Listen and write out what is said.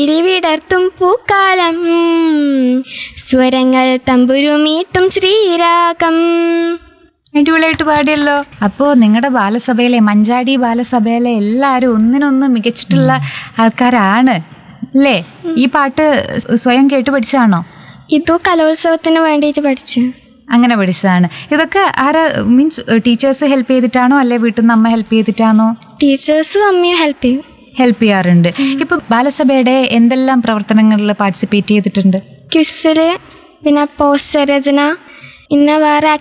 വിടർത്തും പൂക്കാലം സ്വരങ്ങൾ തമ്പുരുമീട്ടും ശ്രീരാഗം അടിപൊളിയായിട്ട് പാടിയല്ലോ അപ്പോ നിങ്ങളുടെ ബാലസഭയിലെ മഞ്ചാടി ബാലസഭയിലെ എല്ലാവരും ഒന്നിനൊന്ന് മികച്ചിട്ടുള്ള ആൾക്കാരാണ് അല്ലേ ഈ പാട്ട് സ്വയം കേട്ട് പഠിച്ചതാണോ ഇതു കലോത്സവത്തിന് വേണ്ടിയിട്ട് പഠിച്ചു അങ്ങനെ പഠിച്ചതാണ് ഇതൊക്കെ ആരാ മീൻസ് ടീച്ചേഴ്സ് ഹെൽപ്പ് ചെയ്തിട്ടാണോ അല്ലെ വീട്ടിൽ നിന്ന് അമ്മ ഹെൽപ്പ് ചെയ്തിട്ടാണോ ടീച്ചേഴ്സും അമ്മയും ഹെൽപ്പ് ചെയ്യും ഹെൽപ്പ് ചെയ്യാറുണ്ട് ഇപ്പൊ ബാലസഭയുടെ എന്തെല്ലാം പ്രവർത്തനങ്ങളിൽ പാർട്ടിസിപ്പേറ്റ് ചെയ്തിട്ടുണ്ട് ക്വിസിൽ പിന്നെ പോസ്റ്റർ രചന പിന്നെ വേറെ